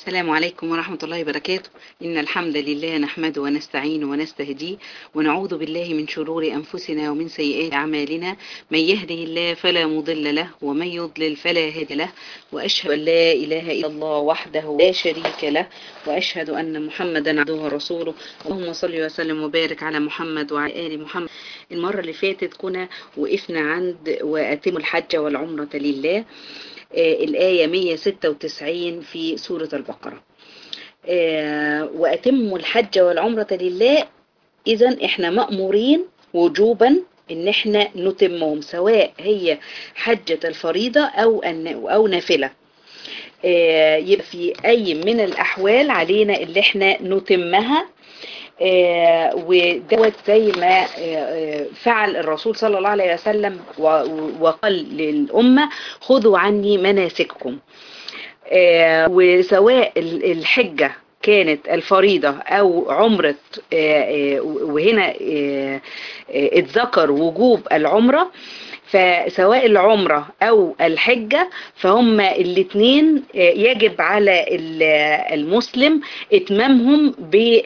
السلام عليكم ورحمة الله وبركاته إن الحمد لله نحمده ونستعينه ونستهديه ونعوذ بالله من شرور أنفسنا ومن سيئات أعمالنا من يهده الله فلا مضل له ومن يضلل فلا هادي له وأشهد أن لا إله إلا الله وحده لا شريك له وأشهد أن محمدا عبده ورسوله اللهم صل وسلم وبارك على محمد وعلى آل محمد المرة اللي فاتت كنا وقفنا عند وأتم الحج والعمرة لله الآية 196 في سورة البقرة وأتموا الحج والعمرة لله إذا إحنا مأمورين وجوبا إن إحنا نتمهم سواء هي حجة الفريضة أو أو نافلة يبقى في أي من الأحوال علينا اللي إحنا نتمها آه ودوت زي ما آه فعل الرسول صلى الله عليه وسلم وقال للأمة خذوا عني مناسككم آه وسواء الحجة كانت الفريضة أو عمرة وهنا اتذكر وجوب العمرة فسواء العمرة أو الحجة فهم الاثنين يجب على المسلم اتمامهم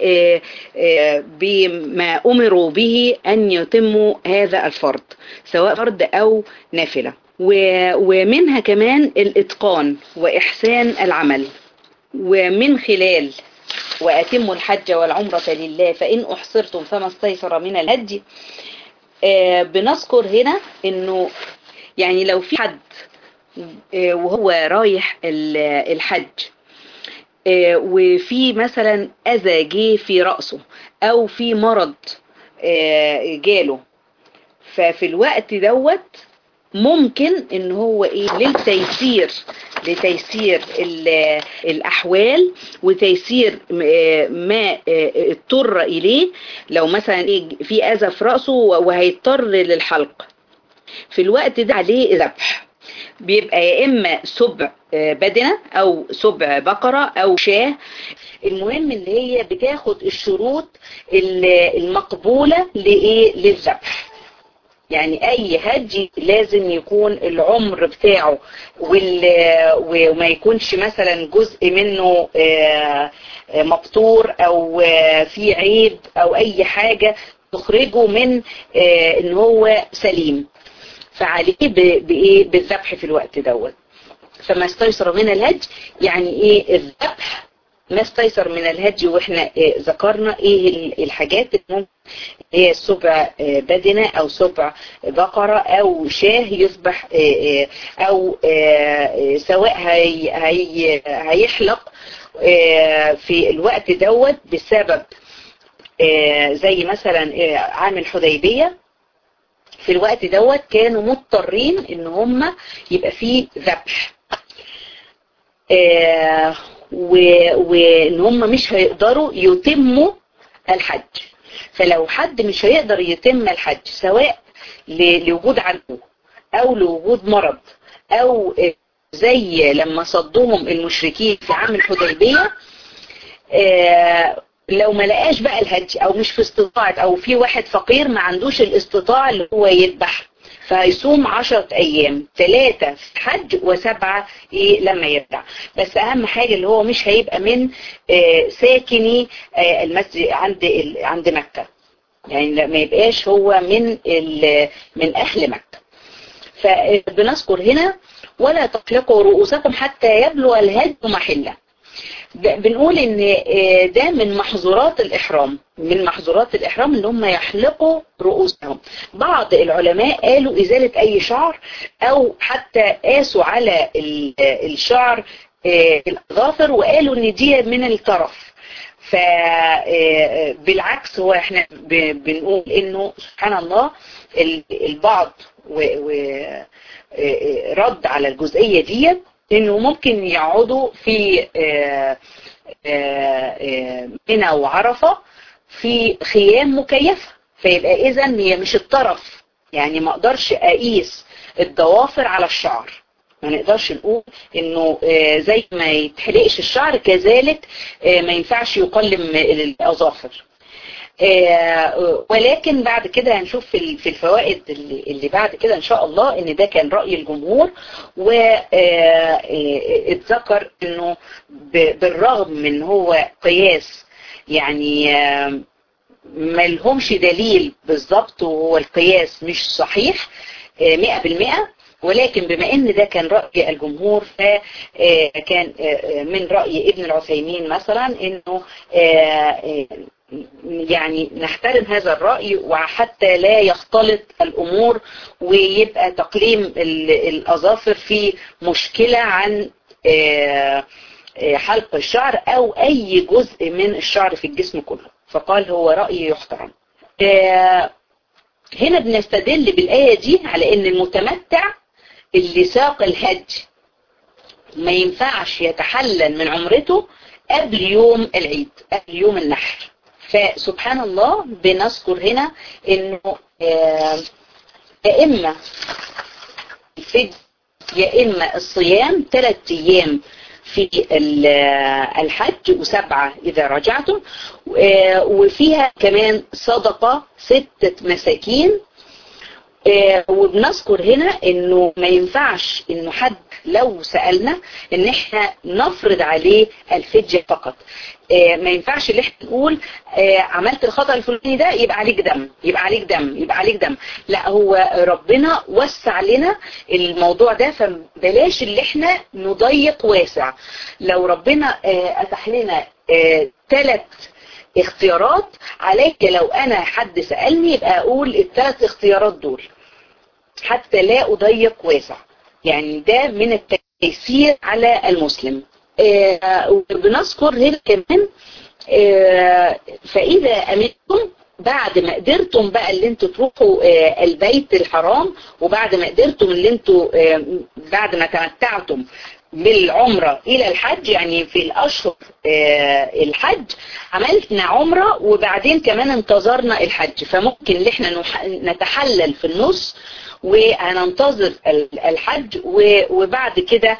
بما أمروا به أن يتموا هذا الفرض سواء فرض أو نافلة ومنها كمان الإتقان وإحسان العمل ومن خلال وأتموا الحج والعمرة لله فإن أحصرتم فما استيسر من الهدي آه بنذكر هنا انه يعني لو في حد آه وهو رايح الحج آه وفي مثلا اذى جه في رأسه او في مرض جاله ففي الوقت دوت ممكن ان هو ايه للتيسير لتيسير الاحوال وتيسير ما اضطر اليه لو مثلا ايه في اذى في راسه وهيضطر للحلق في الوقت ده عليه ذبح بيبقى يا اما سبع بدنة او سبع بقرة او شاه المهم ان هي بتاخد الشروط المقبولة لايه للذبح يعني اي هدي لازم يكون العمر بتاعه وما يكونش مثلا جزء منه مبتور او في عيب او اي حاجة تخرجه من ان هو سليم فعليه بايه بالذبح في الوقت دوت فما استيسر من الهدي يعني ايه الذبح ما استيسر من الهدي واحنا ذكرنا ايه الحاجات اللي هي سبع بدنة او سبع بقرة او شاه يصبح او سواء هي هي هيحلق في الوقت دوت بسبب زي مثلا عام الحديبية في الوقت دوت كانوا مضطرين ان هم يبقى فيه ذبح وان هم مش هيقدروا يتموا الحج فلو حد مش هيقدر يتم الحج سواء لوجود عدو او لوجود مرض او زي لما صدهم المشركين في عام الحديبية لو ما لقاش بقى الهج او مش في استطاعة او في واحد فقير ما عندوش الاستطاعة اللي هو يذبح فيصوم عشرة ايام ثلاثة في حج وسبعة إيه لما يرجع بس اهم حاجة اللي هو مش هيبقى من آه ساكني آه المسجد عند عند مكة يعني ما يبقاش هو من من اهل مكة فبنذكر هنا ولا تطلقوا رؤوسكم حتى يبلغ الهج محله بنقول ان ده من محظورات الاحرام من محظورات الاحرام ان هم يحلقوا رؤوسهم بعض العلماء قالوا ازالة اي شعر او حتى قاسوا على الشعر الاظافر وقالوا ان دي من الطرف فبالعكس هو احنا بنقول انه سبحان الله البعض رد على الجزئية دي انه ممكن يقعدوا في منى وعرفة في خيام مكيفة فيبقى اذا هي مش الطرف يعني ما اقدرش اقيس الضوافر على الشعر ما نقدرش نقول انه زي ما يتحلقش الشعر كذلك ما ينفعش يقلم الاظافر آه ولكن بعد كده هنشوف في في الفوائد اللي, اللي بعد كده ان شاء الله ان ده كان رأي الجمهور واتذكر انه بالرغم من هو قياس يعني آه ملهمش دليل بالظبط وهو القياس مش صحيح مئة بالمئة ولكن بما ان ده كان رأي الجمهور فكان من رأي ابن العثيمين مثلا انه يعني نحترم هذا الرأي وحتى لا يختلط الامور ويبقى تقليم الاظافر في مشكلة عن حلق الشعر او اي جزء من الشعر في الجسم كله فقال هو رأي يحترم هنا بنستدل بالآية دي على ان المتمتع اللي ساق الهج ما ينفعش يتحلل من عمرته قبل يوم العيد قبل يوم النحر فسبحان الله بنذكر هنا انه يا اما الفجر يا اما الصيام ثلاث ايام في الحج وسبعة إذا رجعتم وفيها كمان صدقة ستة مساكين وبنذكر هنا انه ما ينفعش انه حد لو سألنا ان احنا نفرض عليه الفدية فقط ما ينفعش اللي احنا نقول عملت الخطأ الفلاني ده يبقى عليك دم يبقى عليك دم يبقى عليك دم لا هو ربنا وسع لنا الموضوع ده فبلاش اللي احنا نضيق واسع لو ربنا اتاح لنا ثلاث اختيارات عليك لو انا حد سألني يبقى اقول الثلاث اختيارات دول حتى لا اضيق واسع يعني ده من التيسير على المسلم آه بنذكر هنا كمان آه فاذا امنتم بعد ما قدرتم بقى اللي انتوا تروحوا آه البيت الحرام وبعد ما قدرتم اللي انتوا بعد ما تمتعتم بالعمرة الى الحج يعني في الاشهر الحج عملتنا عمرة وبعدين كمان انتظرنا الحج فممكن ان احنا نتحلل في النص وهننتظر الحج وبعد كده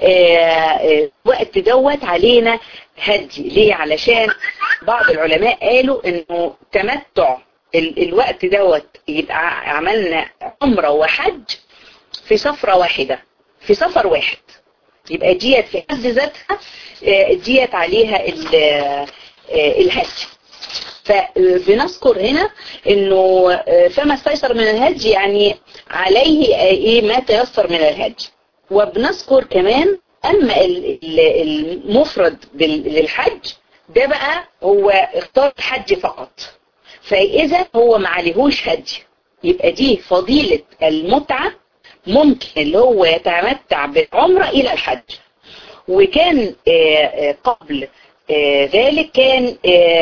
وقت دوت علينا هدي ليه علشان بعض العلماء قالوا انه تمتع الوقت دوت يبقى عملنا عمرة وحج في سفرة واحدة في سفر واحد يبقى ديت في حد ذاتها ديت عليها الهدي فبنذكر هنا انه فما استيسر من الهدي يعني عليه ايه ما تيسر من الهدي وبنذكر كمان اما المفرد للحج ده بقى هو اختار الحج فقط فاذا هو ما عليهوش هدي يبقى دي فضيلة المتعة ممكن اللي هو يتمتع بالعمرة الى الحج وكان قبل ذلك كان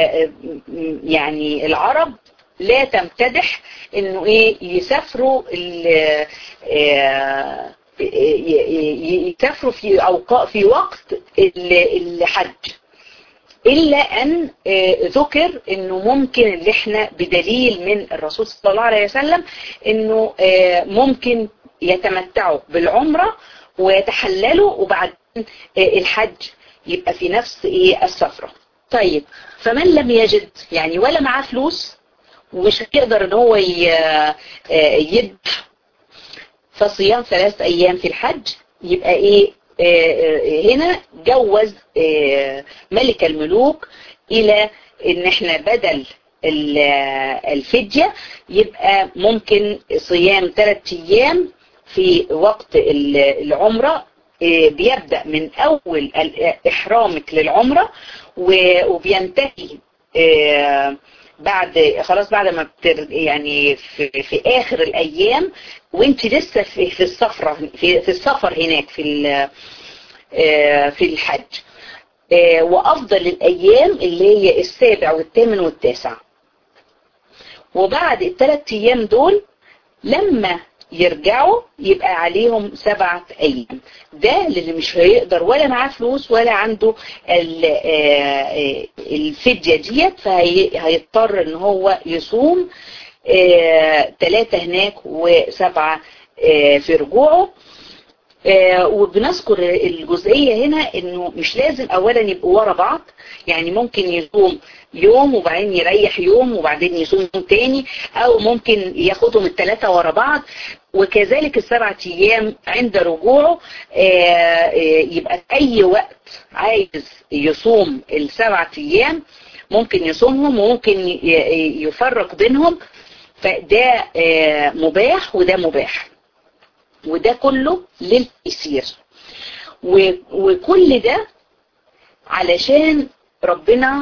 يعني العرب لا تمتدح انه ايه يسافروا يسافروا في اوقات في وقت الحج الا ان ذكر انه ممكن اللي احنا بدليل من الرسول صلى الله عليه وسلم انه ممكن يتمتعوا بالعمرة ويتحللوا وبعدين الحج يبقى في نفس ايه السفرة طيب فمن لم يجد يعني ولا معاه فلوس ومش هيقدر ان هو يد فصيام ثلاث ايام في الحج يبقى ايه هنا جوز ملك الملوك الى ان احنا بدل الفدية يبقى ممكن صيام ثلاث ايام في وقت العمرة بيبدأ من اول احرامك للعمرة وبينتهي بعد خلاص بعد ما بتر يعني في, في اخر الايام وانت لسه في, في السفرة في, في السفر هناك في في الحج وافضل الايام اللي هي السابع والثامن والتاسع وبعد الثلاث ايام دول لما يرجعوا يبقى عليهم سبعة ايام ده اللي مش هيقدر ولا معاه فلوس ولا عنده الفدية ديت فهيضطر ان هو يصوم ثلاثة هناك وسبعة في رجوعه آه وبنذكر الجزئية هنا انه مش لازم اولا يبقوا ورا بعض يعني ممكن يصوم يوم وبعدين يريح يوم وبعدين يصوم يوم تاني او ممكن ياخدهم الثلاثة ورا بعض وكذلك السبعة ايام عند رجوعه آه آه يبقى اي وقت عايز يصوم السبعة ايام ممكن يصومهم وممكن يفرق بينهم فده مباح وده مباح وده كله للتيسير وكل ده علشان ربنا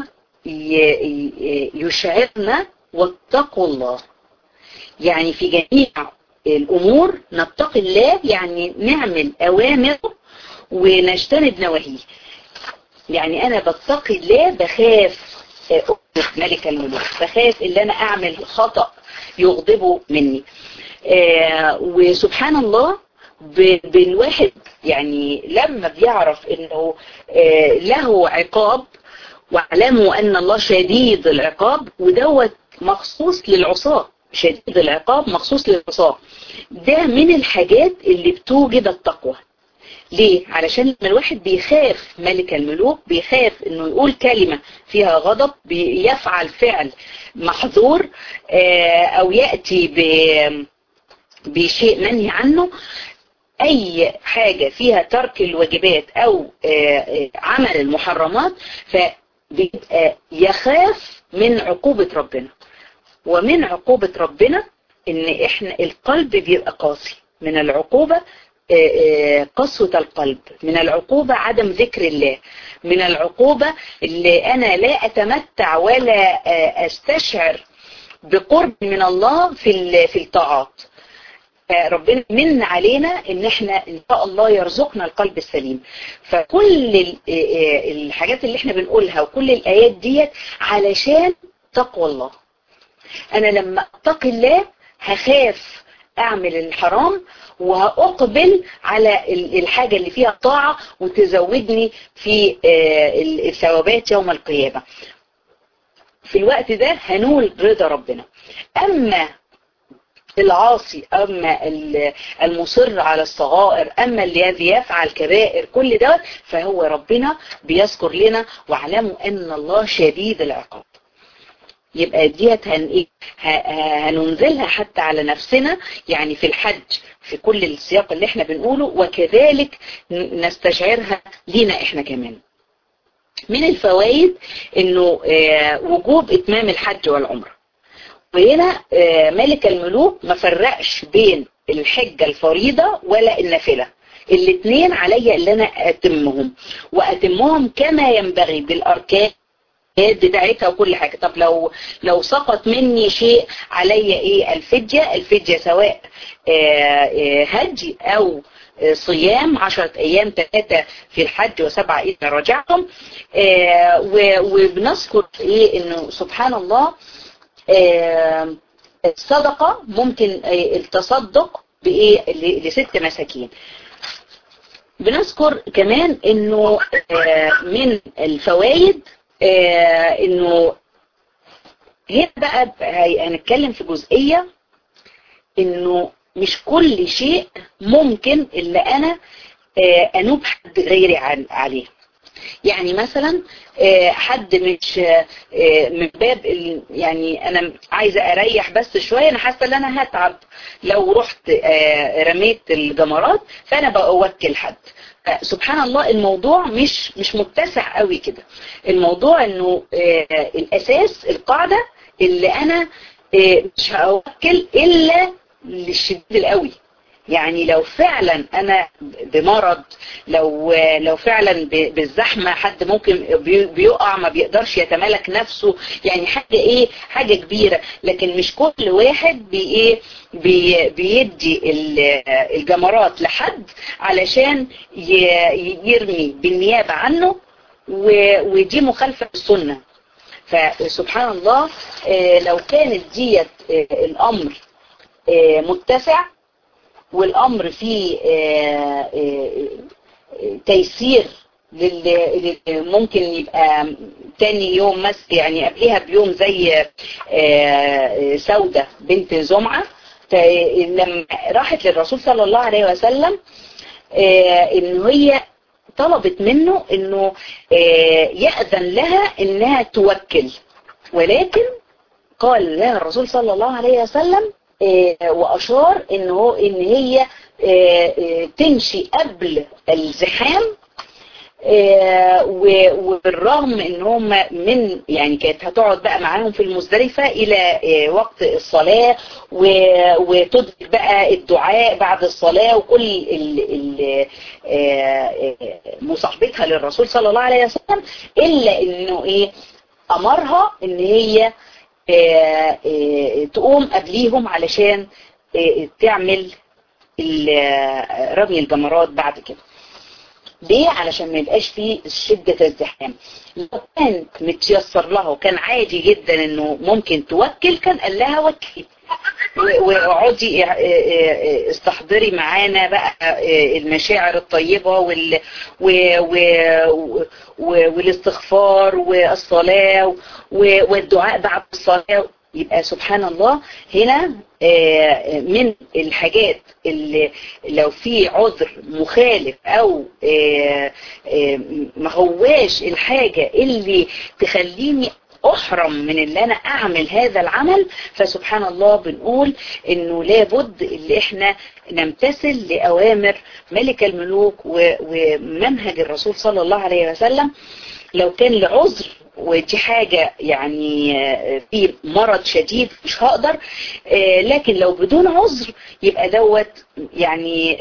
يشعرنا واتقوا الله يعني في جميع الأمور نتقي الله يعني نعمل أوامره ونجتنب نواهيه يعني أنا بتقي الله بخاف ملك الملوك بخاف ان انا اعمل خطأ يغضبه مني آه وسبحان الله بالواحد يعني لما بيعرف انه آه له عقاب واعلموا ان الله شديد العقاب ودوت مخصوص للعصاة شديد العقاب مخصوص للعصاة ده من الحاجات اللي بتوجد التقوى ليه؟ علشان لما الواحد بيخاف ملك الملوك بيخاف انه يقول كلمة فيها غضب بيفعل فعل محظور او يأتي بشيء منهي عنه اي حاجة فيها ترك الواجبات او عمل المحرمات فبيبقى يخاف من عقوبة ربنا ومن عقوبة ربنا ان احنا القلب بيبقى قاسي من العقوبة قسوة القلب من العقوبة عدم ذكر الله من العقوبة اللي أنا لا أتمتع ولا أستشعر بقرب من الله في في الطاعات ربنا من علينا ان احنا ان شاء الله يرزقنا القلب السليم فكل الحاجات اللي احنا بنقولها وكل الايات ديت علشان تقوى الله انا لما اتقي الله هخاف اعمل الحرام وهأقبل على الحاجة اللي فيها طاعة وتزودني في الثوابات يوم القيامة في الوقت ده هنول رضا ربنا أما العاصي أما المصر على الصغائر أما الذي يفعل كبائر كل ده فهو ربنا بيذكر لنا واعلموا أن الله شديد العقاب يبقى ديت هن ايه هننزلها حتى على نفسنا يعني في الحج في كل السياق اللي احنا بنقوله وكذلك نستشعرها لينا احنا كمان من الفوائد انه وجوب اتمام الحج والعمره وهنا ملك الملوك ما فرقش بين الحجة الفريضة ولا النافلة الاثنين عليا اللي انا اتمهم واتمهم كما ينبغي بالاركان بتاعتها وكل حاجة طب لو لو سقط مني شيء عليا ايه الفدية الفدية سواء هج او صيام عشرة ايام ثلاثة في الحج وسبعة اذا رجعتم وبنذكر ايه انه سبحان الله الصدقة ممكن التصدق بايه لست مساكين بنذكر كمان انه من الفوائد آه انه هنا بقى هنتكلم في جزئية انه مش كل شيء ممكن اللي انا آه انوب حد غيري عليه يعني مثلا آه حد مش من باب يعني انا عايزه اريح بس شويه انا حاسه ان انا هتعب لو رحت رميت الجمرات فانا بوكل حد سبحان الله الموضوع مش مش متسع قوي كده الموضوع انه آه الاساس القاعدة اللي انا آه مش هأوكل الا للشديد القوي يعني لو فعلا انا بمرض لو لو فعلا بالزحمه حد ممكن بيقع ما بيقدرش يتمالك نفسه يعني حاجه ايه حاجه كبيره لكن مش كل واحد بي ايه بي بيدي الجمرات لحد علشان يرمي بالنيابه عنه ودي مخالفه للسنه فسبحان الله لو كانت ديت الامر متسع والامر فيه تيسير للي ممكن يبقى تاني يوم مس يعني قبلها بيوم زي سودة بنت زمعة لما راحت للرسول صلى الله عليه وسلم ان هي طلبت منه انه يأذن لها انها توكل ولكن قال لها الرسول صلى الله عليه وسلم واشار ان هو ان هي تمشي قبل الزحام وبالرغم ان هم من يعني كانت هتقعد بقى معاهم في المزدلفة الى وقت الصلاة وتدرك بقى الدعاء بعد الصلاة وكل مصاحبتها للرسول صلى الله عليه وسلم الا انه ايه امرها ان هي تقوم قبليهم علشان تعمل رمي الجمرات بعد كده ليه علشان ما يبقاش فيه شدة الزحام لو كان متيسر لها وكان عادي جدا انه ممكن توكل كان قال لها وكلي واقعدي استحضري معانا بقى المشاعر الطيبة وال والاستغفار والصلاة والدعاء بعد الصلاة يبقى سبحان الله هنا من الحاجات اللي لو في عذر مخالف او ما هواش الحاجة اللي تخليني احرم من اللي انا اعمل هذا العمل فسبحان الله بنقول انه لابد اللي احنا نمتثل لاوامر ملك الملوك ومنهج الرسول صلى الله عليه وسلم لو كان لعذر ودي حاجة يعني في مرض شديد مش هقدر لكن لو بدون عذر يبقى دوت يعني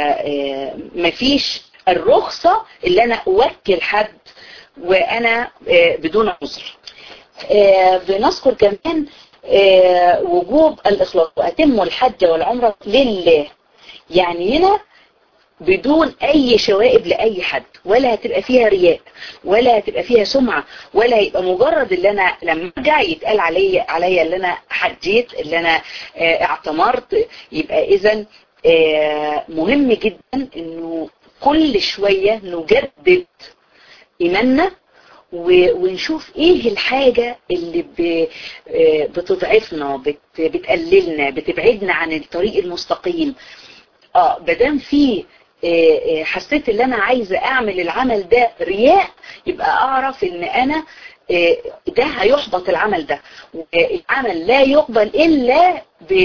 مفيش الرخصة اللي انا اوكل حد وانا بدون عذر بنذكر كمان وجوب الاخلاص واتم الحج والعمرة لله يعني هنا بدون اي شوائب لاي حد ولا هتبقى فيها رياء ولا هتبقى فيها سمعة ولا هيبقى مجرد اللي انا لما ارجع يتقال عليا عليا اللي انا حجيت اللي انا اعتمرت يبقى اذا مهم جدا انه كل شوية نجدد ايماننا ونشوف ايه الحاجة اللي بتضعفنا بتقللنا بتبعدنا عن الطريق المستقيم اه بدام في حسيت ان انا عايزة اعمل العمل ده رياء يبقى اعرف ان انا ده هيحبط العمل ده العمل لا يقبل الا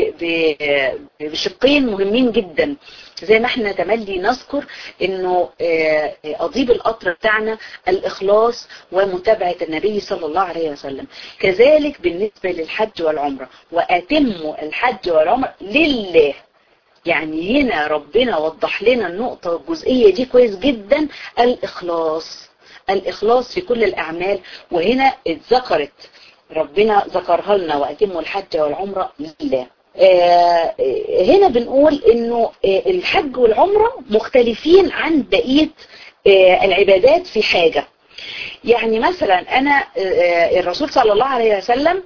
بشقين مهمين جدا زي ما احنا تملي نذكر انه اضيب القطر بتاعنا الاخلاص ومتابعة النبي صلى الله عليه وسلم كذلك بالنسبة للحج والعمرة واتموا الحج والعمرة لله يعني هنا ربنا وضح لنا النقطة الجزئية دي كويس جدا الإخلاص الإخلاص في كل الأعمال وهنا اتذكرت ربنا ذكرها لنا وأتموا الحج والعمرة لله آه هنا بنقول انه آه الحج والعمرة مختلفين عن بقية آه العبادات في حاجة يعني مثلا انا الرسول صلى الله عليه وسلم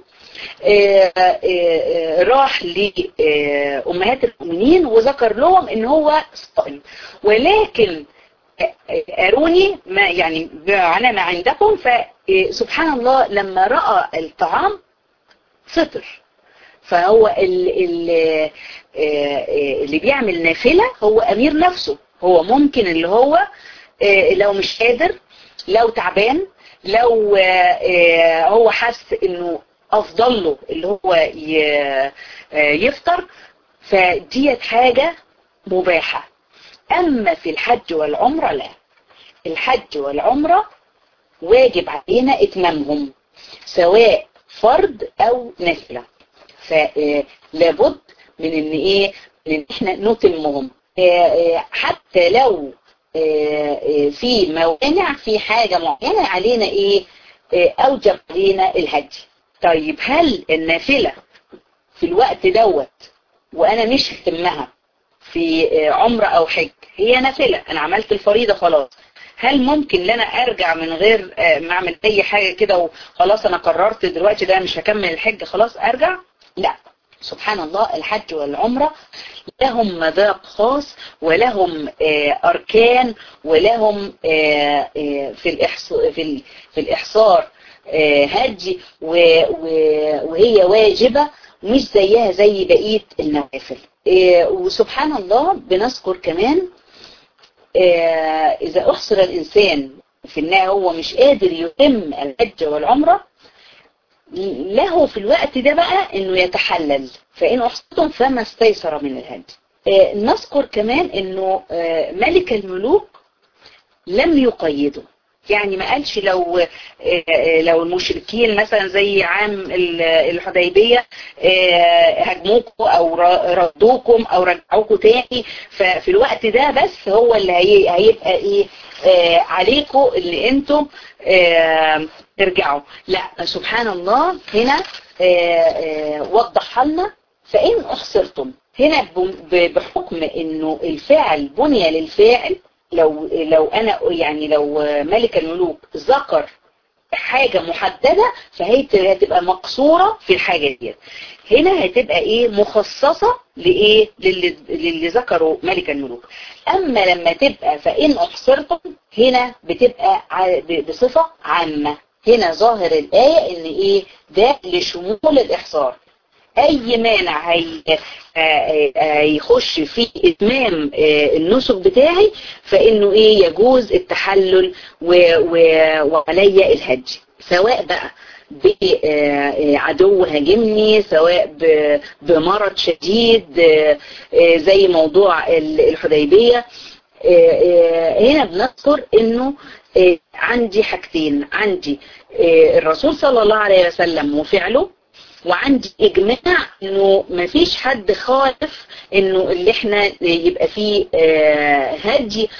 راح لأمهات المؤمنين وذكر لهم ان هو صائم ولكن أروني ما يعني على ما عندكم فسبحان الله لما رأى الطعام فطر فهو اللي, اللي بيعمل نافلة هو أمير نفسه هو ممكن اللي هو لو مش قادر لو تعبان لو هو حس انه افضل له اللي هو يفطر فديت حاجة مباحة اما في الحج والعمرة لا الحج والعمرة واجب علينا اتمامهم سواء فرض او نفلة فلابد من ان ايه من ان احنا نتمهم حتى لو في موانع في حاجة معينة علينا ايه اوجب علينا الهدي طيب هل النافلة في الوقت دوت وانا مش هتمها في عمرة او حج هي نافلة انا عملت الفريضة خلاص هل ممكن ان انا ارجع من غير ما اعمل اي حاجة كده وخلاص انا قررت دلوقتي ده مش هكمل الحج خلاص ارجع لا سبحان الله الحج والعمرة لهم مذاق خاص ولهم أركان ولهم في الإحصار, في الإحصار هدي وهي واجبة مش زيها زي بقية النوافل وسبحان الله بنذكر كمان آه، إذا أحصر الإنسان في إنه هو مش قادر يتم الحج والعمرة له في الوقت ده بقى إنه يتحلل فإن أحصرتم فما استيسر من الهدي آه، نذكر كمان إنه آه، ملك الملوك لم يقيده يعني ما قالش لو لو المشركين مثلا زي عام الحديبية هجموكم او ردوكم او رجعوكم تاني ففي الوقت ده بس هو اللي هيبقى ايه عليكم اللي انتم ترجعوا لا سبحان الله هنا وضح لنا فإن أحصرتم هنا بحكم انه الفعل بني للفاعل لو لو انا يعني لو ملك الملوك ذكر حاجة محددة فهي هتبقى مقصورة في الحاجة دي هنا هتبقى ايه مخصصة لايه للي, للي ذكروا ملك الملوك اما لما تبقى فان احصرتم هنا بتبقى بصفة عامة هنا ظاهر الآية ان ايه ده لشمول الاحصار اي مانع هيخش في اتمام النسك بتاعي فانه ايه يجوز التحلل وعلي الهج سواء بقى بعدو هاجمني سواء بمرض شديد زي موضوع الحديبية هنا بنذكر انه عندي حاجتين عندي الرسول صلى الله عليه وسلم وفعله وعندي اجماع انه مفيش حد خالف انه اللي احنا يبقى فيه هدي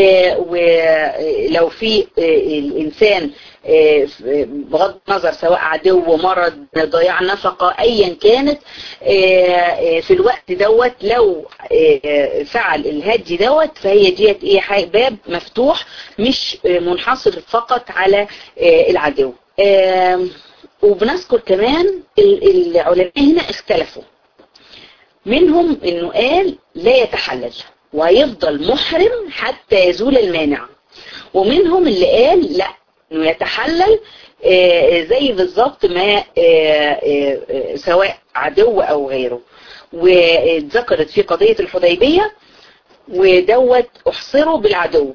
ولو في الانسان بغض النظر سواء عدو مرض ضياع نفقة ايا كانت في الوقت دوت لو فعل الهدي دوت فهي ديت ايه باب مفتوح مش منحصر فقط على العدو وبنذكر كمان العلماء هنا اختلفوا منهم انه قال لا يتحلل وهيفضل محرم حتى يزول المانع ومنهم اللي قال لا انه يتحلل زي بالظبط ما سواء عدو او غيره واتذكرت في قضية الحديبية ودوت احصروا بالعدو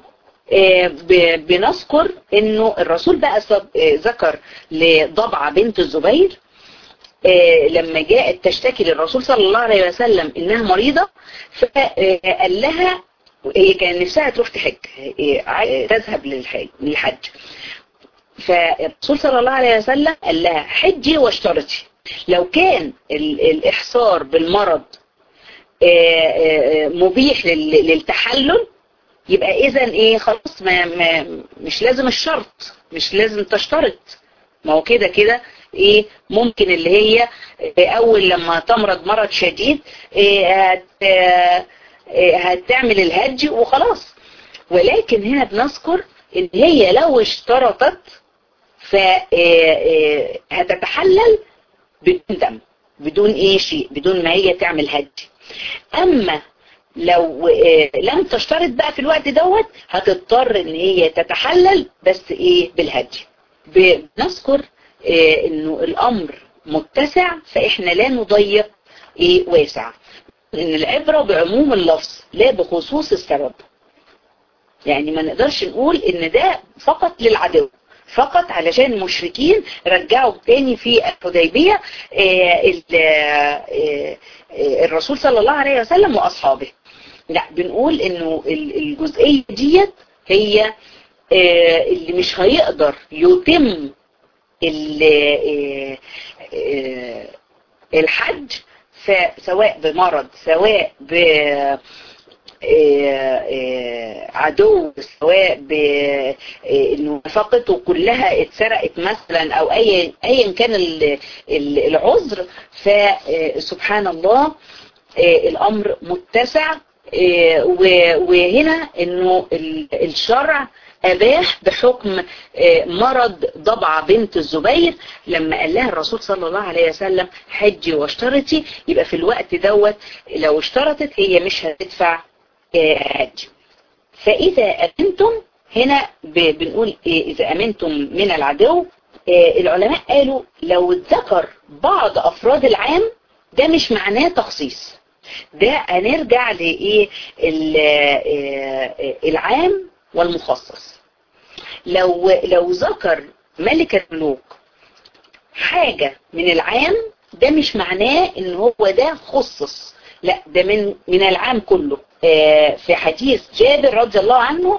بنذكر انه الرسول بقى ذكر لضبعة بنت الزبير لما جاءت تشتكي للرسول صلى الله عليه وسلم انها مريضة فقال لها هي كان نفسها تروح تحج تذهب للحج فالرسول صلى الله عليه وسلم قال لها حجي واشترطي لو كان الاحصار بالمرض مبيح للتحلل يبقى اذا ايه خلاص ما, ما مش لازم الشرط مش لازم تشترط ما هو كده كده ايه ممكن اللي هي اول لما تمرض مرض شديد إيه هت هتعمل الهج وخلاص ولكن هنا بنذكر ان هي لو اشترطت فهتتحلل بدون دم بدون ايه شيء بدون ما هي تعمل هج اما لو لم تشترط بقى في الوقت دوت هتضطر ان هي تتحلل بس ايه بالهدي بنذكر إيه انه الامر متسع فاحنا لا نضيق ايه واسع ان العبرة بعموم اللفظ لا بخصوص السبب يعني ما نقدرش نقول ان ده فقط للعدو فقط علشان المشركين رجعوا تاني في الحديبية إيه إيه الرسول صلى الله عليه وسلم واصحابه لا بنقول انه الجزئية ديت هي اللي مش هيقدر يتم الحج سواء بمرض سواء ب عدو سواء بانه نفقته كلها اتسرقت مثلا او ايا ايا كان العذر فسبحان الله الامر متسع وهنا انه الشرع اباح بحكم مرض ضبعة بنت الزبير لما قال لها الرسول صلى الله عليه وسلم حجي واشترطي يبقى في الوقت دوت لو اشترطت هي مش هتدفع حج فاذا امنتم هنا بنقول اذا امنتم من العدو العلماء قالوا لو ذكر بعض افراد العام ده مش معناه تخصيص ده هنرجع لايه العام والمخصص لو لو ذكر ملك الملوك حاجة من العام ده مش معناه ان هو ده خصص لا ده من من العام كله في حديث جابر رضي الله عنه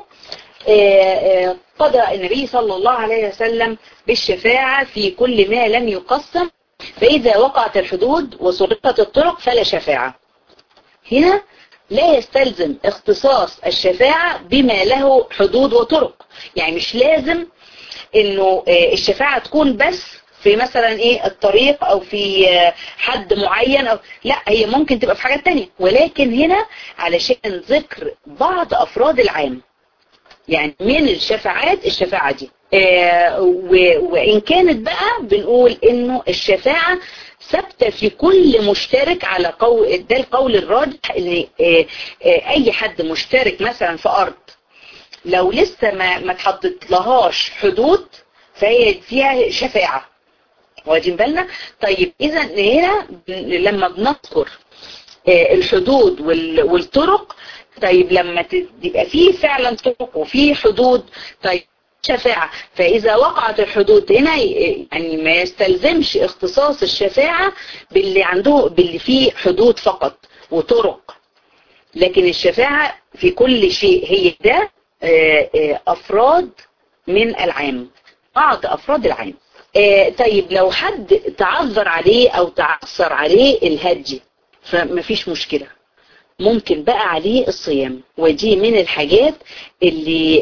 قضى النبي صلى الله عليه وسلم بالشفاعة في كل ما لم يقسم فإذا وقعت الحدود وسرقت الطرق فلا شفاعة هنا لا يستلزم اختصاص الشفاعة بما له حدود وطرق يعني مش لازم انه الشفاعة تكون بس في مثلا ايه الطريق او في حد معين او لا هي ممكن تبقى في حاجات تانية ولكن هنا علشان ذكر بعض افراد العام يعني من الشفاعات الشفاعة دي آه وإن كانت بقى بنقول إنه الشفاعة ثابتة في كل مشترك على قول ده القول الراجح إن آه آه أي حد مشترك مثلا في أرض لو لسه ما ما اتحطت لهاش حدود فهي فيها شفاعة واخدين بالنا طيب إذا هنا لما بنذكر الحدود والطرق طيب لما تبقى فيه فعلا طرق وفيه حدود طيب شفاعة فإذا وقعت الحدود هنا يعني ما يستلزمش اختصاص الشفاعة باللي عنده باللي فيه حدود فقط وطرق لكن الشفاعة في كل شيء هي ده أفراد من العام بعض أفراد العام طيب لو حد تعذر عليه أو تعثر عليه الهدي فمفيش مشكلة ممكن بقى عليه الصيام ودي من الحاجات اللي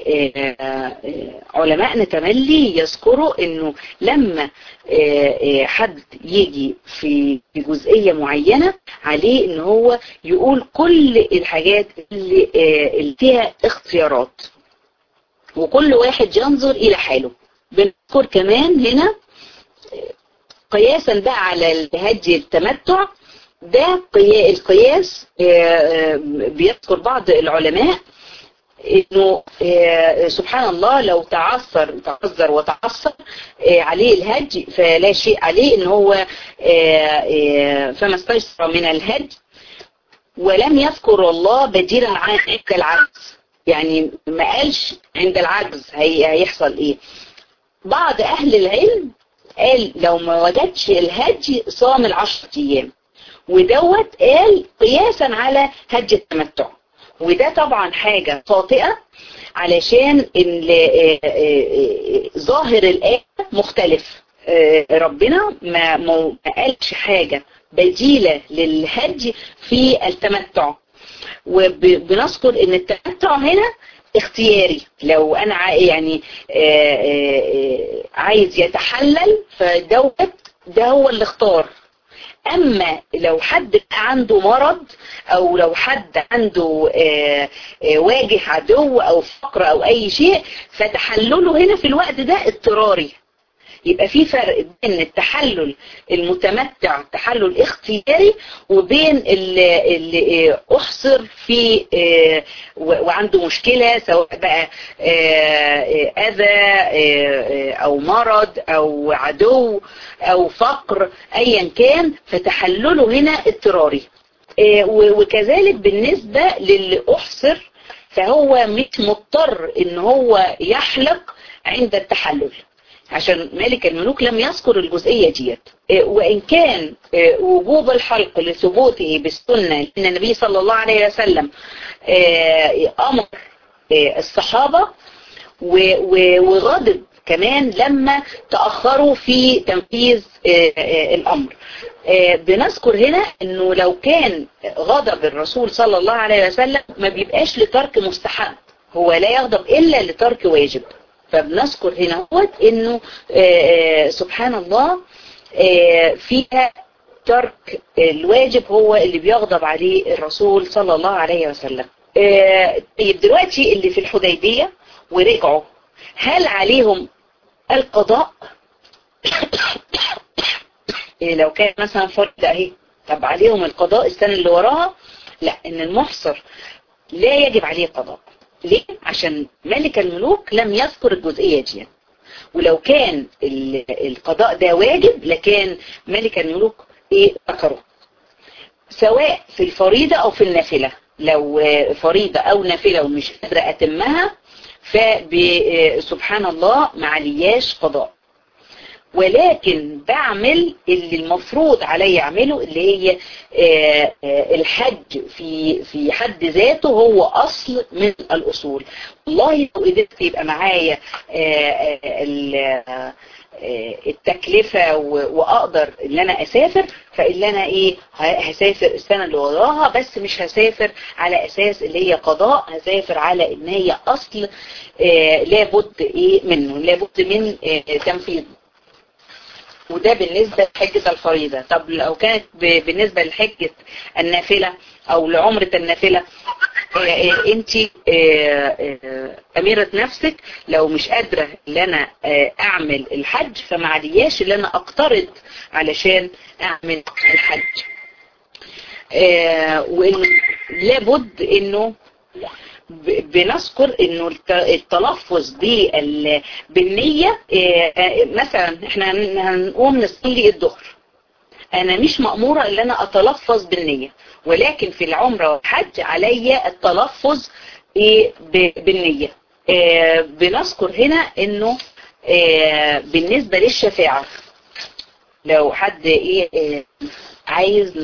علماء تملي يذكروا انه لما حد يجي في جزئية معينة عليه ان هو يقول كل الحاجات اللي, اللي فيها اختيارات وكل واحد ينظر الى حاله بنذكر كمان هنا قياسا بقى على الهدي التمتع ده القياس بيذكر بعض العلماء انه سبحان الله لو تعثر تعذر وتعثر عليه الهج فلا شيء عليه ان هو فما استيسر من الهج ولم يذكر الله بديلا عن العجز يعني ما قالش عند العجز هيحصل ايه بعض اهل العلم قال لو ما وجدش الهج صام العشر ايام ودوت قال قياسا على هج التمتع وده طبعا حاجة خاطئة علشان ظاهر الآية مختلف ربنا ما, ما قالش حاجة بديلة للهج في التمتع وبنذكر ان التمتع هنا اختياري لو انا يعني عايز يتحلل فدوت ده هو اللي اختار اما لو حد عنده مرض او لو حد عنده آآ آآ واجه عدو او فقر او اي شيء فتحلله هنا في الوقت ده اضطراري يبقى في فرق بين التحلل المتمتع التحلل اختياري وبين اللي, اللي احصر في وعنده مشكلة سواء بقى اذى او مرض او عدو او فقر ايا كان فتحلله هنا اضطراري وكذلك بالنسبة للي احصر فهو مش مضطر ان هو يحلق عند التحلل عشان مالك الملوك لم يذكر الجزئية ديت وإن كان وجوب الحلق لثبوته بالسنة إن النبي صلى الله عليه وسلم أمر الصحابة وغضب كمان لما تأخروا في تنفيذ الأمر بنذكر هنا انه لو كان غضب الرسول صلى الله عليه وسلم ما بيبقاش لترك مستحب هو لا يغضب إلا لترك واجب فبنذكر هنا هو انه آآ سبحان الله فيها ترك الواجب هو اللي بيغضب عليه الرسول صلى الله عليه وسلم طيب دلوقتي اللي في الحديبية ورجعوا هل عليهم القضاء لو كان مثلا فرد اهي طب عليهم القضاء السنة اللي وراها لا ان المحصر لا يجب عليه قضاء ليه؟ عشان ملك الملوك لم يذكر الجزئية دي ولو كان القضاء ده واجب لكان ملك الملوك ايه ذكره سواء في الفريضة او في النافلة لو فريضة او نافلة ومش قادرة اتمها فسبحان الله معلياش قضاء ولكن بعمل اللي المفروض علي اعمله اللي هي الحج في في حد ذاته هو اصل من الاصول والله لو قدرت يبقى معايا التكلفة واقدر ان انا اسافر فاللي انا ايه هسافر السنة اللي وراها بس مش هسافر على اساس اللي هي قضاء هسافر على ان هي اصل لابد ايه منه لابد من تنفيذ وده بالنسبة لحجة الفريضة طب لو كانت بالنسبة لحجة النافلة او لعمرة النافلة انت اميرة نفسك لو مش قادرة ان انا اعمل الحج فمعلياش ان انا اقترض علشان اعمل الحج وان لابد انه بنذكر انه التلفظ بالنية مثلا احنا هنقوم نصلي الظهر انا مش مأمورة ان انا اتلفظ بالنية ولكن في العمرة والحج علي التلفظ بالنية بنذكر هنا انه بالنسبة للشفاعة لو حد ايه عايز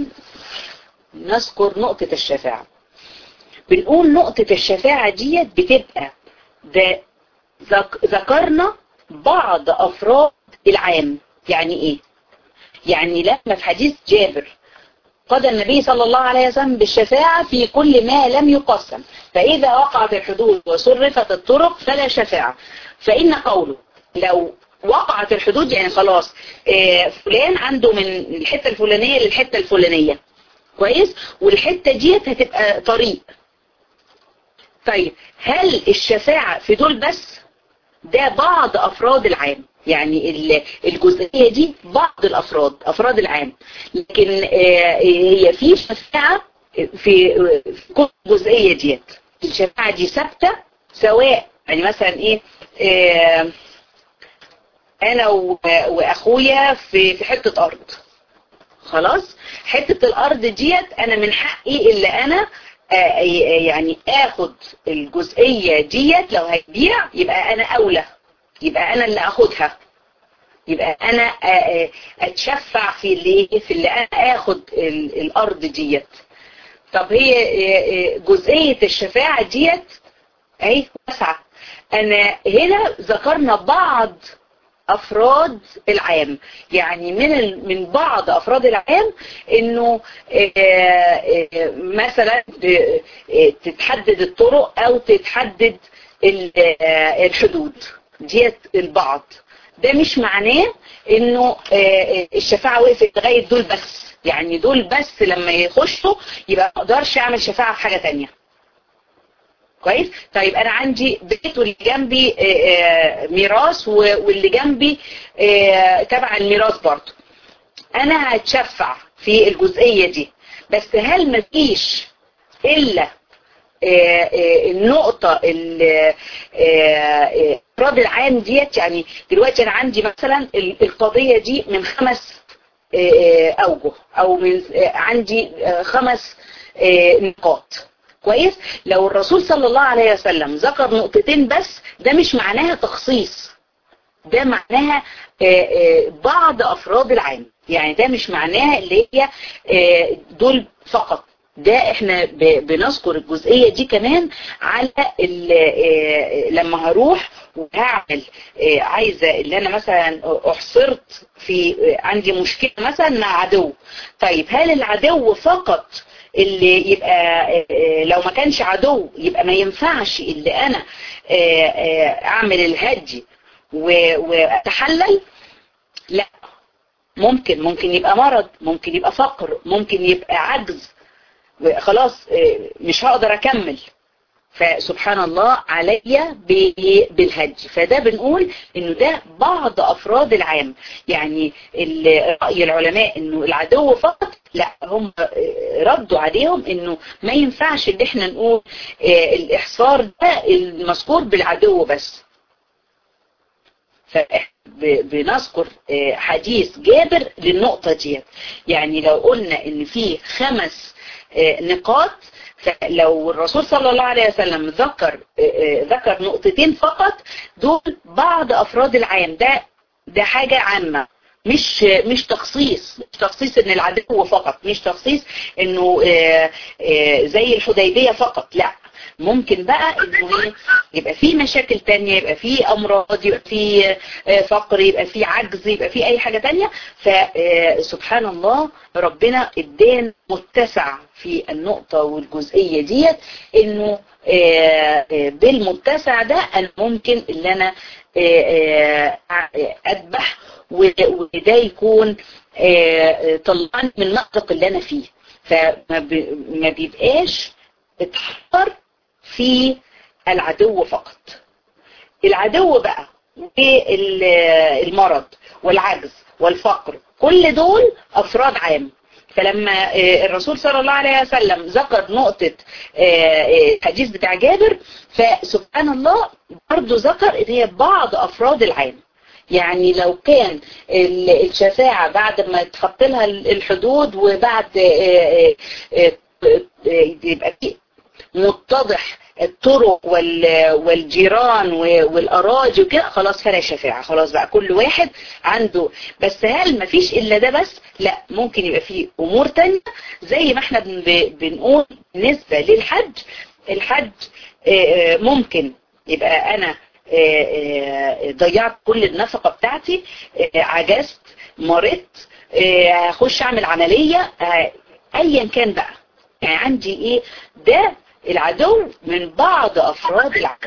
نذكر نقطة الشفاعة بنقول نقطة الشفاعة ديت بتبقى ده ذكرنا بعض أفراد العام يعني إيه؟ يعني لما في حديث جابر قضى النبي صلى الله عليه وسلم بالشفاعة في كل ما لم يقسم فإذا وقعت الحدود وصرفت الطرق فلا شفاعة فإن قوله لو وقعت الحدود يعني خلاص فلان عنده من الحتة الفلانية للحتة الفلانية كويس والحتة ديت هتبقى طريق طيب هل الشفاعة في دول بس ده بعض افراد العام يعني الجزئية دي بعض الافراد افراد العام لكن هي في شفاعة في كل جزئية ديت الشفاعة دي ثابتة سواء يعني مثلا ايه انا واخويا في في حتة ارض خلاص حتة الارض ديت انا من حقي اللي انا يعني اخد الجزئية ديت لو هيبيع يبقى انا اولى يبقى انا اللي اخدها يبقى انا اتشفع في اللي في اللي انا اخد الارض ديت طب هي جزئية الشفاعة ديت اهي واسعة انا هنا ذكرنا بعض افراد العام يعني من من بعض افراد العام انه مثلا تتحدد الطرق او تتحدد الحدود ديت البعض ده مش معناه انه الشفاعة وقفت لغاية دول بس يعني دول بس لما يخشوا يبقى ما اقدرش اعمل شفاعة في حاجة تانية كويس طيب انا عندي بيت واللي جنبي ميراث واللي جنبي تبع الميراث برضه انا هتشفع في الجزئية دي بس هل مفيش الا النقطة الافراد العام ديت يعني دلوقتي انا عندي مثلا القضية دي من خمس اوجه او من عندي خمس نقاط كويس لو الرسول صلى الله عليه وسلم ذكر نقطتين بس ده مش معناها تخصيص ده معناها بعض افراد العام يعني ده مش معناها اللي هي دول فقط ده احنا بنذكر الجزئية دي كمان على لما هروح وهعمل عايزة اللي انا مثلا احصرت في عندي مشكلة مثلا مع عدو طيب هل العدو فقط اللي يبقى لو ما كانش عدو يبقى ما ينفعش اللي انا اعمل الهدي واتحلل لا ممكن ممكن يبقى مرض ممكن يبقى فقر ممكن يبقى عجز خلاص مش هقدر اكمل فسبحان الله عليا بالهج فده بنقول انه ده بعض افراد العام يعني رأي العلماء انه العدو فقط لا هم ردوا عليهم انه ما ينفعش ان احنا نقول الاحصار ده المذكور بالعدو بس فاحنا بنذكر حديث جابر للنقطة دي يعني لو قلنا ان في خمس نقاط فلو الرسول صلى الله عليه وسلم ذكر ذكر نقطتين فقط دول بعض افراد العام ده ده حاجة عامة مش مش تخصيص مش تخصيص ان العدو فقط مش تخصيص انه زي الحديبية فقط لا ممكن بقى انه ايه يبقى في مشاكل تانية يبقى في امراض يبقى في فقر يبقى في عجز يبقى في اي حاجة تانية فسبحان الله ربنا ادان متسع في النقطة والجزئية ديت انه بالمتسع ده انا ممكن اللي انا اذبح وده يكون طلعني من المأزق اللي انا فيه فما بيبقاش اتحر في العدو فقط العدو بقى والمرض والعجز والفقر كل دول افراد عام فلما الرسول صلى الله عليه وسلم ذكر نقطة الحديث بتاع جابر فسبحان الله برضه ذكر ان هي بعض افراد العام يعني لو كان الشفاعة بعد ما تحط لها الحدود وبعد يبقى في متضح الطرق والجيران والاراضي وكده خلاص فلا شفاعة خلاص بقى كل واحد عنده بس هل ما فيش الا ده بس لا ممكن يبقى فيه امور تانية زي ما احنا بنقول بالنسبة للحج الحج ممكن يبقى انا ضيعت كل النفقة بتاعتي عجزت مرضت اخش اعمل عملية ايا كان بقى يعني عندي ايه ده العدو من بعض افراد العدو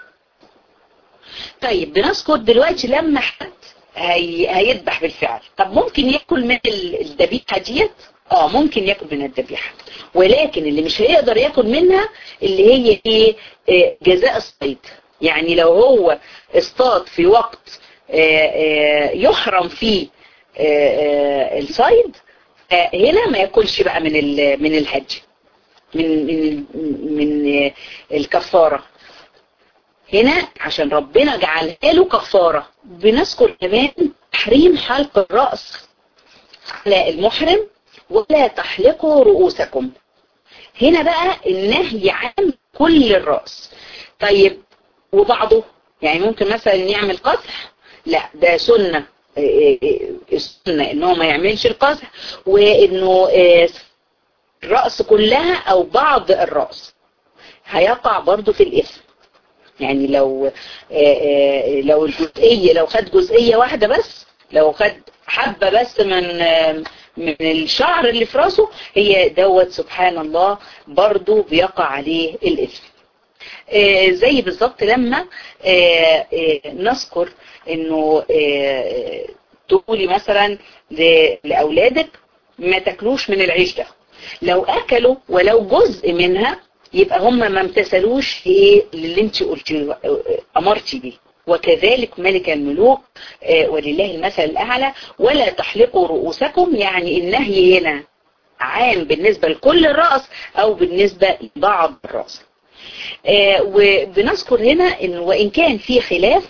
طيب بنذكر دلوقتي لما حد هي... هيذبح بالفعل طب ممكن ياكل من الذبيحه ديت اه ممكن ياكل من الذبيحه ولكن اللي مش هيقدر ياكل منها اللي هي ايه آه جزاء الصيد يعني لو هو اصطاد في وقت آه آه يحرم فيه الصيد هنا ما ياكلش بقى من من الهج من من من الكفاره هنا عشان ربنا جعلها له كفاره بنذكر كمان تحريم حلق الراس على المحرم ولا تحلقوا رؤوسكم هنا بقى النهي عن كل الراس طيب وبعضه يعني ممكن مثلا يعمل قزح لا ده سنه السنه ان هو ما يعملش القزح وانه الرأس كلها او بعض الرأس هيقع برضو في الاثم يعني لو لو الجزئية لو خد جزئية واحدة بس لو خد حبة بس من من الشعر اللي في راسه هي دوت سبحان الله برضو بيقع عليه الاثم زي بالظبط لما نذكر انه تقولي مثلا لاولادك ما تاكلوش من العيش ده لو اكلوا ولو جزء منها يبقى هم ما امتثلوش ايه اللي انت قلتي امرتي بيه وكذلك ملك الملوك ولله المثل الاعلى ولا تحلقوا رؤوسكم يعني النهي هنا عام بالنسبة لكل الرأس او بالنسبة لبعض الرأس وبنذكر هنا ان وان كان في خلاف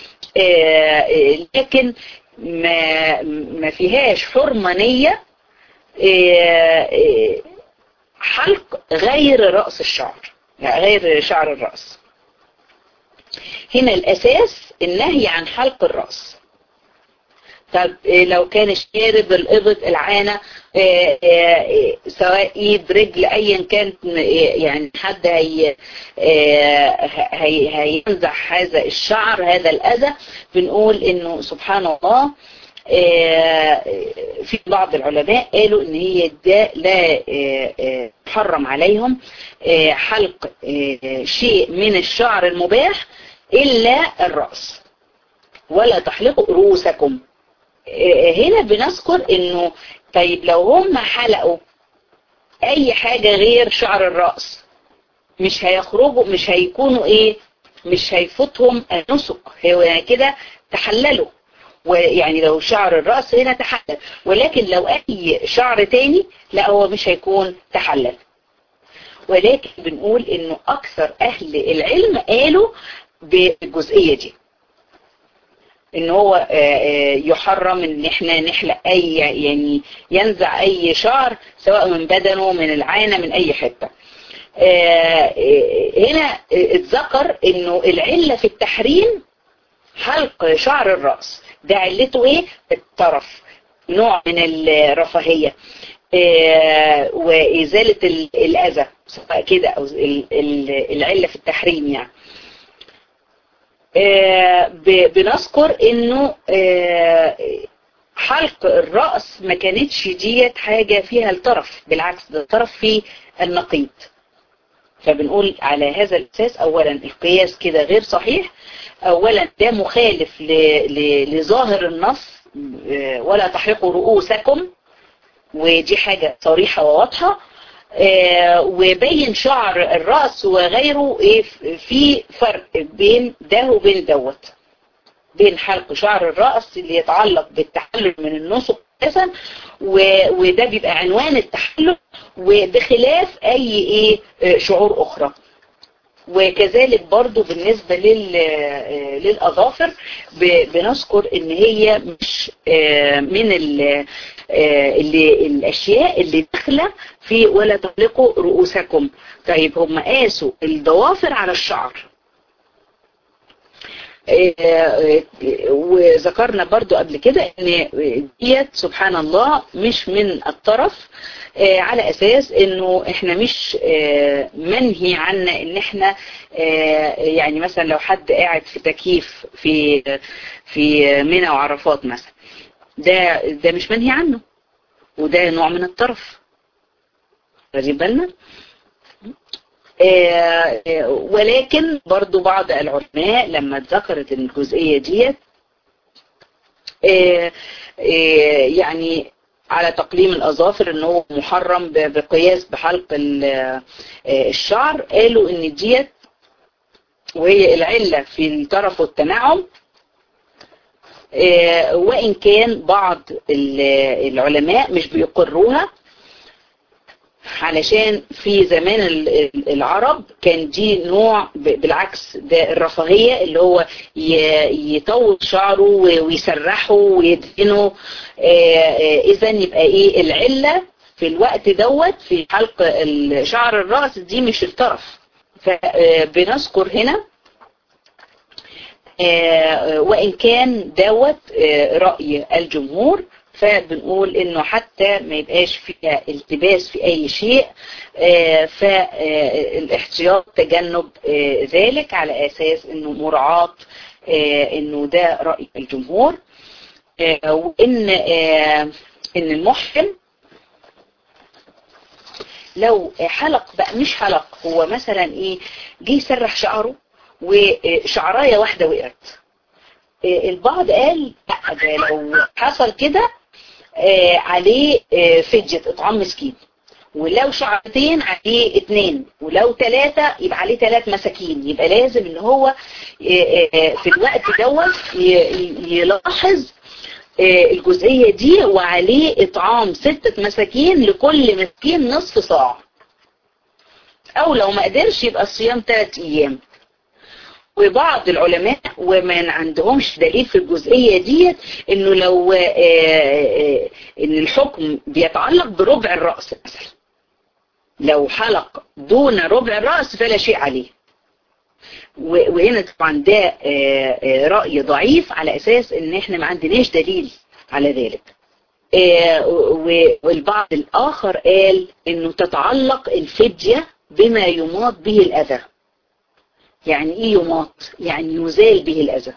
لكن ما ما فيهاش حرمانية حلق غير رأس الشعر يعني غير شعر الرأس هنا الأساس النهي عن حلق الرأس طب لو كان الشارب الإبط العانة سواء ايد رجل ايا كانت يعني حد هي هي هينزح هذا الشعر هذا الأذى بنقول انه سبحان الله في بعض العلماء قالوا ان هي ده لا حرم عليهم حلق شيء من الشعر المباح الا الرأس ولا تحلقوا رؤوسكم هنا بنذكر انه طيب لو هم حلقوا اي حاجة غير شعر الرأس مش هيخرجوا مش هيكونوا ايه مش هيفوتهم النسك هو يعني كده تحللوا ويعني لو شعر الرأس هنا تحلل ولكن لو اي شعر تاني لا هو مش هيكون تحلل ولكن بنقول انه اكثر اهل العلم قالوا بالجزئية دي ان هو يحرم ان احنا نحلق اي يعني ينزع اي شعر سواء من بدنه من العانة من اي حتة هنا اتذكر انه العلة في التحريم حلق شعر الرأس ده علته ايه الطرف نوع من الرفاهية وإزالة الأذى سواء كده أو العلة في التحريم يعني بنذكر انه حلق الرأس ما كانتش ديت حاجة فيها الطرف بالعكس ده الطرف في النقيض فبنقول على هذا الاساس اولا القياس كده غير صحيح اولا ده مخالف لظاهر النص ولا تحرقوا رؤوسكم ودي حاجة صريحة وواضحة وبين شعر الرأس وغيره ايه في فرق بين ده وبين دوت بين حلق شعر الرأس اللي يتعلق بالتحلل من النسق اساسا وده بيبقى عنوان التحلل وبخلاف اي ايه شعور اخرى وكذلك برضو بالنسبة للأظافر بنذكر ان هي مش من اللي الاشياء اللي داخله في ولا تطلقوا رؤوسكم طيب هم قاسوا الضوافر على الشعر وذكرنا برضو قبل كده ان ديت سبحان الله مش من الطرف على اساس انه احنا مش منهي عنا ان احنا يعني مثلا لو حد قاعد في تكييف في في منى وعرفات مثلا ده ده مش منهي عنه وده نوع من الطرف واخدين بالنا ولكن برضو بعض العلماء لما ذكرت الجزئية ديت يعني على تقليم الأظافر ان هو محرم بقياس بحلق الشعر قالوا ان ديت وهي العلة في الطرف والتنعم وإن كان بعض العلماء مش بيقروها علشان في زمان العرب كان دي نوع بالعكس ده الرفاهية اللي هو يطول شعره ويسرحه ويدهنه اذا يبقى ايه العلة في الوقت دوت في حلق شعر الرأس دي مش الطرف فبنذكر هنا وإن كان دوت رأي الجمهور فبنقول انه حتى ما يبقاش فيها التباس في اي شيء فالاحتياط تجنب ذلك على اساس انه مراعاة انه ده رأي الجمهور وان ان المحرم لو حلق بقى مش حلق هو مثلا ايه جه يسرح شعره وشعرايه واحدة وقعت البعض قال لا ده لو حصل كده عليه فدية اطعام مسكين ولو شعرتين عليه اتنين ولو ثلاثة يبقى عليه ثلاث مساكين يبقى لازم ان هو في الوقت دوت يلاحظ الجزئية دي وعليه اطعام ستة مساكين لكل مسكين نصف صاع او لو ما قدرش يبقى الصيام ثلاث ايام وبعض العلماء وما عندهمش دليل في الجزئية ديت انه لو آآ آآ ان الحكم بيتعلق بربع الرأس مثلا لو حلق دون ربع الرأس فلا شيء عليه وهنا طبعا ده رأي ضعيف على اساس ان احنا ما عندناش دليل على ذلك والبعض الاخر قال انه تتعلق الفدية بما يماط به الاذى يعني ايه يماط يعني يزال به الاذى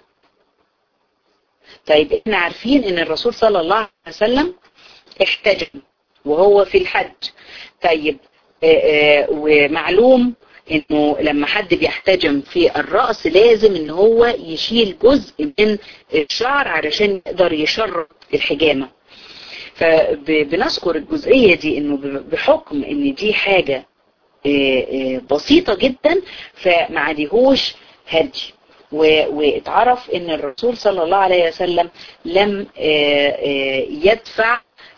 طيب احنا عارفين ان الرسول صلى الله عليه وسلم احتجم وهو في الحج طيب آآ آآ ومعلوم انه لما حد بيحتجم في الرأس لازم ان هو يشيل جزء من الشعر علشان يقدر يشرب الحجامة فبنذكر الجزئية دي انه بحكم ان دي حاجة بسيطة جدا فما عليهوش هدي واتعرف ان الرسول صلى الله عليه وسلم لم يدفع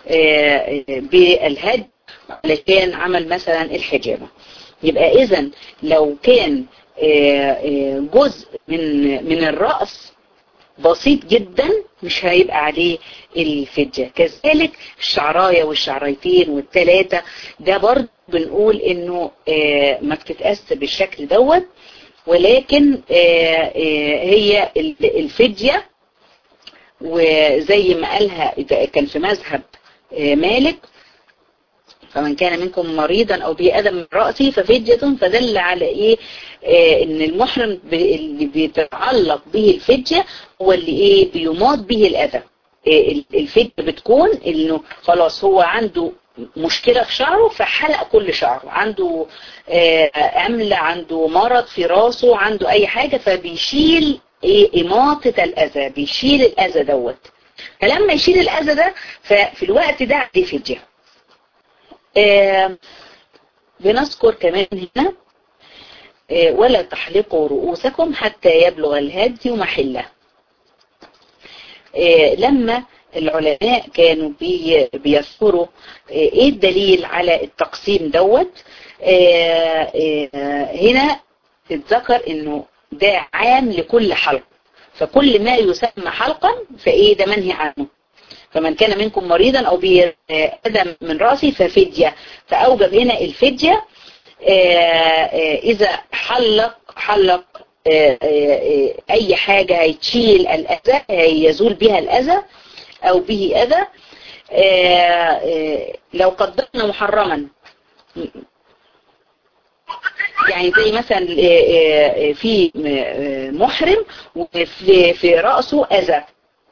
بالهدي علشان عمل مثلا الحجامة يبقى اذا لو كان جزء من من الرأس بسيط جدا مش هيبقى عليه الفدية كذلك الشعراية والشعريتين والتلاتة ده برضه بنقول انه آه ما بتتقاس بالشكل دوت ولكن آه آه هي الفدية وزي ما قالها كان في مذهب مالك فمن كان منكم مريضا او به اذى من راسه ففدية فدل على ايه آه ان المحرم اللي بيتعلق به الفدية هو اللي ايه بيماط به الاذى آه الفدية بتكون انه خلاص هو عنده مشكلة في شعره فحلق كل شعره عنده آه عمل عنده مرض في راسه عنده اي حاجة فبيشيل ايه اماطة الاذى بيشيل الاذى دوت فلما يشيل الاذى ده ففي الوقت ده عليه فدية آه بنذكر كمان هنا آه ولا تحلقوا رؤوسكم حتى يبلغ الهدي محله آه لما العلماء كانوا بي بيذكروا ايه الدليل على التقسيم دوت هنا اتذكر انه ده عام لكل حلق فكل ما يسمى حلقا فايه ده منهي عنه فمن كان منكم مريضا او بأذى من رأسه ففدية فأوجب هنا الفدية إذا حلق حلق أي حاجة هيتشيل الأذى يزول بها الأذى أو به أذى لو قدرنا محرما يعني زي مثلا في محرم وفي في رأسه أذى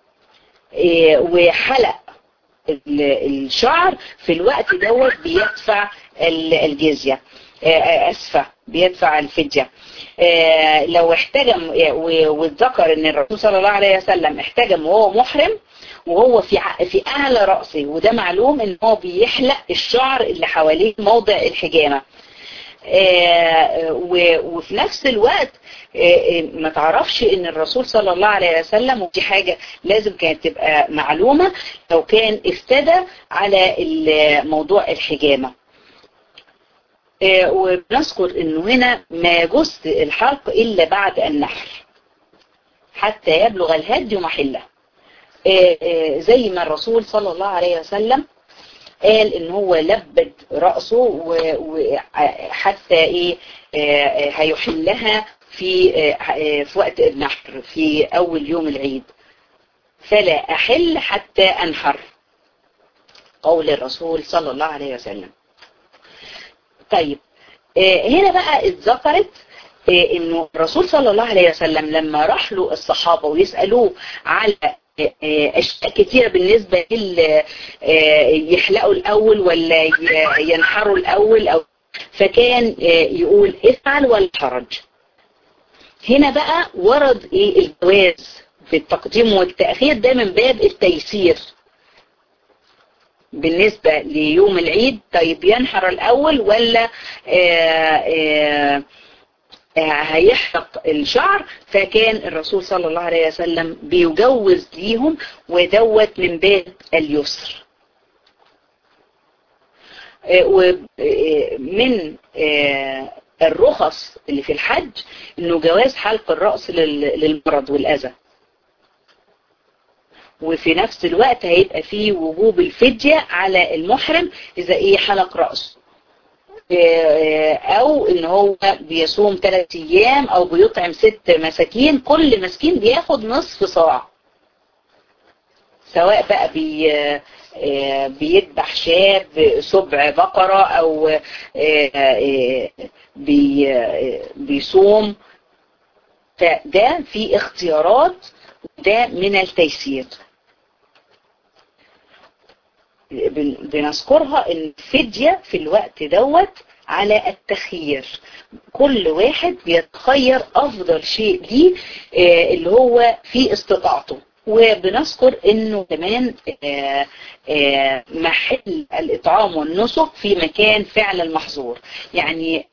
وحلق الشعر في الوقت دوت بيدفع الجزية أسفة بيدفع الفدية لو احتجم واتذكر ان الرسول صلى الله عليه وسلم احتجم وهو محرم وهو في في اعلى رأسه وده معلوم ان هو بيحلق الشعر اللي حواليه موضع الحجامة وفي نفس الوقت ما تعرفش ان الرسول صلى الله عليه وسلم ودي حاجة لازم كانت تبقى معلومة لو كان افتدى على موضوع الحجامة وبنذكر انه هنا ما يجوز الحلق الا بعد النحر حتى يبلغ الهدي محله زي ما الرسول صلى الله عليه وسلم قال ان هو لبد رأسه وحتى ايه هيحلها في في وقت النحر في اول يوم العيد فلا احل حتى انحر قول الرسول صلى الله عليه وسلم طيب هنا بقى اتذكرت انه الرسول صلى الله عليه وسلم لما راح له الصحابة ويسألوه على اشياء كتيرة بالنسبة لل يحلقوا الاول ولا ينحروا الاول او فكان يقول افعل ولا حرج هنا بقى ورد ايه الجواز بالتقديم والتأخير ده من باب التيسير بالنسبة ليوم العيد طيب ينحر الاول ولا آآ آآ هيحرق الشعر فكان الرسول صلى الله عليه وسلم بيجوز ليهم ودوت من باب اليسر ومن الرخص اللي في الحج انه جواز حلق الرأس للمرض والأذى وفي نفس الوقت هيبقى فيه وجوب الفدية على المحرم اذا ايه حلق رأسه او ان هو بيصوم ثلاث ايام او بيطعم ست مساكين كل مسكين بياخد نصف صاع سواء بقى بي بيذبح شاب سبع بقرة او بي بيصوم فده في اختيارات ده من التيسير بنذكرها الفدية في الوقت دوت على التخيير كل واحد بيتخير افضل شيء ليه اللي هو في استطاعته وبنذكر انه كمان آآ آآ محل الاطعام والنسك في مكان فعل المحظور يعني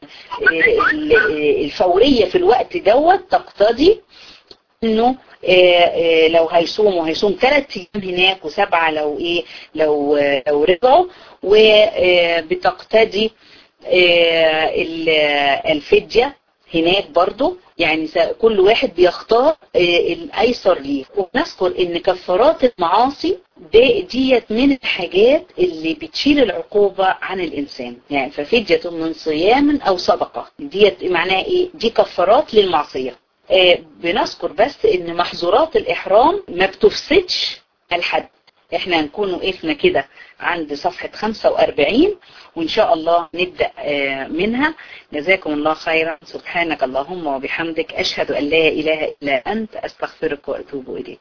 الفورية في الوقت دوت تقتضي انه لو هيصوموا هيصوم ثلاث ايام هناك وسبعة لو ايه لو لو رجعوا وبتقتدي الفدية هناك برضو يعني كل واحد بيختار الايسر ليه ونذكر ان كفارات المعاصي دي ديت من الحاجات اللي بتشيل العقوبة عن الانسان يعني ففدية من صيام او صدقة ديت معناها ايه دي كفارات للمعصية آه بنذكر بس ان محظورات الاحرام ما بتفسدش الحد احنا هنكون وقفنا كده عند صفحة 45 وان شاء الله نبدأ آه منها جزاكم الله خيرا سبحانك اللهم وبحمدك اشهد ان لا اله الا انت استغفرك واتوب اليك